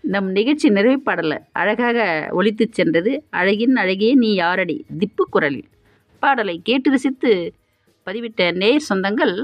நம் நிகழ்ச்சி நிறைவு பாடல அழகாக ஒலித்துச் சென்றது அழகின் அழகே நீ யாரடி திப்பு குரலில் பாடலை கேட்டு ரசித்து பதிவிட்ட நேர் சொந்தங்கள்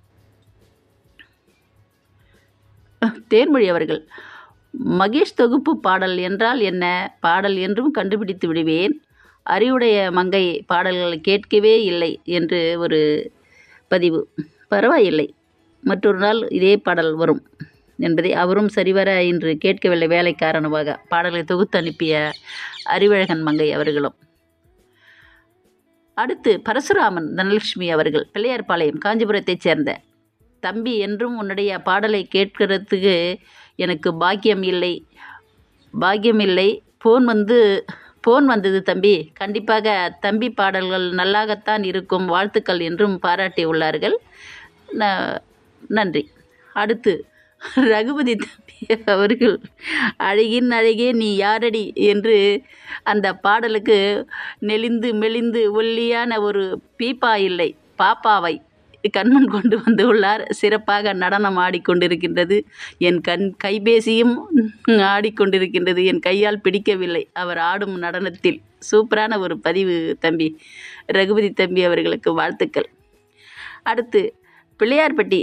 தேன்மொழி அவர்கள் மகேஷ் தொகுப்பு பாடல் என்றால் என்ன பாடல் என்றும் கண்டுபிடித்து விடுவேன் அறிவுடைய மங்கை பாடல்கள் கேட்கவே இல்லை என்று ஒரு பதிவு பரவாயில்லை மற்றொரு நாள் இதே பாடல் வரும் என்பதை அவரும் சரிவர இன்று கேட்கவில்லை வேலை காரணமாக பாடலை தொகுத்து அனுப்பிய அறிவழகன் மங்கை அவர்களும் அடுத்து பரசுராமன் தனலட்சுமி அவர்கள் பிள்ளையார்பாளையம் காஞ்சிபுரத்தைச் சேர்ந்த தம்பி என்றும் உன்னுடைய பாடலை கேட்கறதுக்கு எனக்கு பாக்கியம் இல்லை பாக்கியம் இல்லை ஃபோன் வந்து ஃபோன் வந்தது தம்பி கண்டிப்பாக தம்பி பாடல்கள் நல்லாகத்தான் இருக்கும் வாழ்த்துக்கள் என்றும் பாராட்டியுள்ளார்கள் ந- நன்றி அடுத்து ரகுபதி தம்பி அவர்கள் அழகின் அழகே நீ யாரடி என்று அந்த பாடலுக்கு நெளிந்து மெலிந்து ஒல்லியான ஒரு பீப்பா இல்லை பாப்பாவை கண்முன் கொண்டு வந்து உள்ளார் சிறப்பாக நடனம் ஆடிக்கொண்டிருக்கின்றது என் கண் கைபேசியும் ஆடிக்கொண்டிருக்கின்றது என் கையால் பிடிக்கவில்லை அவர் ஆடும் நடனத்தில் சூப்பரான ஒரு பதிவு தம்பி ரகுபதி தம்பி அவர்களுக்கு வாழ்த்துக்கள் அடுத்து பிள்ளையார்பட்டி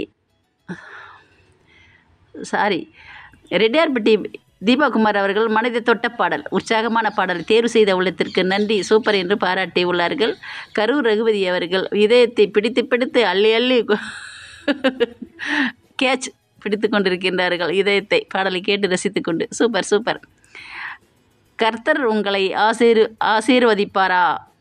சாரி ரெட்டியார்பட்டி தீபாகுமார் அவர்கள் மனதை தொட்ட பாடல் உற்சாகமான பாடல் தேர்வு செய்த உள்ளத்திற்கு நன்றி சூப்பர் என்று பாராட்டி உள்ளார்கள் கரூர் ரகுபதி அவர்கள் இதயத்தை பிடித்து பிடித்து அள்ளி அள்ளி கேட்ச் பிடித்து கொண்டிருக்கின்றார்கள் இதயத்தை பாடலை கேட்டு ரசித்துக் கொண்டு சூப்பர் சூப்பர் கர்த்தர் உங்களை ஆசீர் ஆசீர்வதிப்பாரா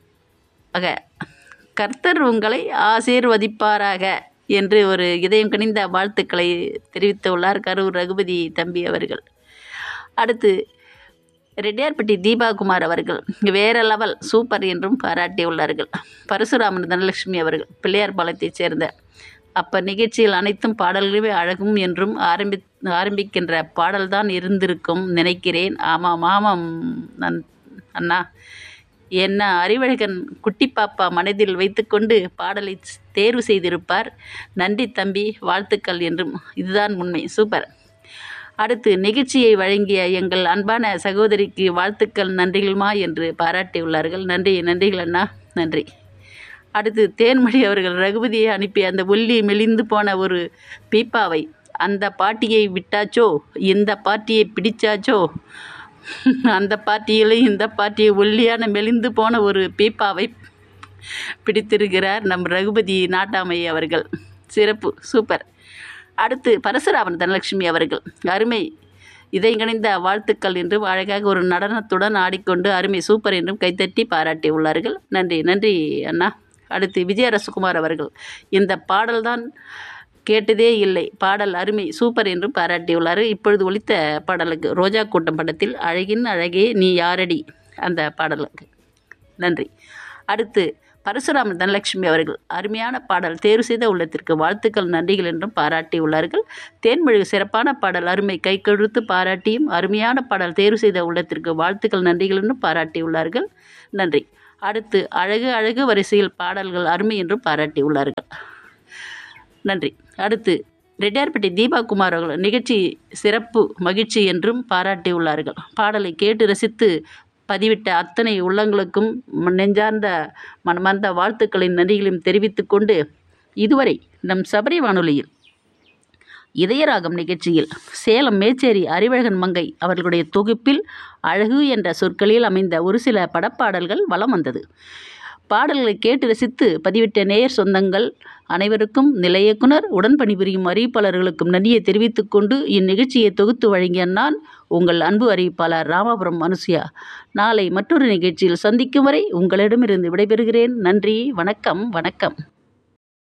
ஆக கர்த்தர் உங்களை ஆசீர்வதிப்பாராக என்று ஒரு இதயம் கனிந்த வாழ்த்துக்களை தெரிவித்துள்ளார் கரூர் ரகுபதி தம்பி அவர்கள் அடுத்து ரெட்டியார்பட்டி தீபாகுமார் அவர்கள் வேற லெவல் சூப்பர் என்றும் பாராட்டியுள்ளார்கள் பரசுராமன் தனலட்சுமி அவர்கள் பிள்ளையார்பாளையத்தைச் சேர்ந்த அப்ப நிகழ்ச்சியில் அனைத்தும் பாடல்களுமே அழகும் என்றும் ஆரம்பி ஆரம்பிக்கின்ற பாடல்தான் இருந்திருக்கும் நினைக்கிறேன் ஆமாம் ஆமாம் நன் அண்ணா என்ன அறிவழகன் குட்டி பாப்பா மனதில் வைத்துக்கொண்டு பாடலை தேர்வு செய்திருப்பார் நன்றி தம்பி வாழ்த்துக்கள் என்றும் இதுதான் உண்மை சூப்பர் அடுத்து நிகழ்ச்சியை வழங்கிய எங்கள் அன்பான சகோதரிக்கு வாழ்த்துக்கள் நன்றிகளுமா என்று பாராட்டியுள்ளார்கள் நன்றி நன்றிகள் அண்ணா நன்றி அடுத்து தேன்மொழி அவர்கள் ரகுபதியை அனுப்பிய அந்த ஒல்லி மெலிந்து போன ஒரு பீப்பாவை அந்த பாட்டியை விட்டாச்சோ இந்த பாட்டியை பிடிச்சாச்சோ அந்த பார்ட்டியிலும் இந்த பார்ட்டியை ஒல்லியான மெலிந்து போன ஒரு பீப்பாவை பிடித்திருக்கிறார் நம் ரகுபதி நாட்டாமை அவர்கள் சிறப்பு சூப்பர் அடுத்து பரசுராமன் தனலட்சுமி அவர்கள் அருமை இதயங்கணிந்த வாழ்த்துக்கள் என்றும் அழகாக ஒரு நடனத்துடன் ஆடிக்கொண்டு அருமை சூப்பர் என்றும் கைத்தட்டி பாராட்டி உள்ளார்கள் நன்றி நன்றி அண்ணா அடுத்து விஜயரசகுமார் அவர்கள் இந்த பாடல்தான் கேட்டதே இல்லை பாடல் அருமை சூப்பர் என்றும் பாராட்டியுள்ளார் இப்பொழுது ஒலித்த பாடலுக்கு ரோஜா கூட்டம் படத்தில் அழகின் அழகே நீ யாரடி அந்த பாடலுக்கு நன்றி அடுத்து பரசுராமன் தனலட்சுமி அவர்கள் அருமையான பாடல் தேர்வு செய்த உள்ளத்திற்கு வாழ்த்துக்கள் நன்றிகள் என்றும் பாராட்டியுள்ளார்கள் தேன்மொழி சிறப்பான பாடல் அருமை கை கழுத்து பாராட்டியும் அருமையான பாடல் தேர்வு செய்த உள்ளத்திற்கு வாழ்த்துக்கள் நன்றிகள் என்றும் பாராட்டியுள்ளார்கள் நன்றி அடுத்து அழகு அழகு வரிசையில் பாடல்கள் அருமை என்றும் பாராட்டியுள்ளார்கள் நன்றி அடுத்து ரெட்டியார்பட்டி தீபாகுமார் அவர்கள் நிகழ்ச்சி சிறப்பு மகிழ்ச்சி என்றும் பாராட்டியுள்ளார்கள் பாடலை கேட்டு ரசித்து பதிவிட்ட அத்தனை உள்ளங்களுக்கும் நெஞ்சார்ந்த மனமார்ந்த வாழ்த்துக்களின் நன்றிகளையும் தெரிவித்துக் கொண்டு இதுவரை நம் சபரி வானொலியில் இதயராகம் நிகழ்ச்சியில் சேலம் மேச்சேரி அறிவழகன் மங்கை அவர்களுடைய தொகுப்பில் அழகு என்ற சொற்களில் அமைந்த ஒரு சில படப்பாடல்கள் வலம் வந்தது பாடல்களை கேட்டு ரசித்து பதிவிட்ட நேயர் சொந்தங்கள் அனைவருக்கும் நிலைய இயக்குனர் உடன் பணிபுரியும் அறிவிப்பாளர்களுக்கும் நன்றியை தெரிவித்துக் கொண்டு இந்நிகழ்ச்சியை தொகுத்து வழங்கிய நான் உங்கள் அன்பு அறிவிப்பாளர் ராமாபுரம் அனுசுயா நாளை மற்றொரு நிகழ்ச்சியில் சந்திக்கும் வரை உங்களிடமிருந்து விடைபெறுகிறேன் நன்றி வணக்கம் வணக்கம்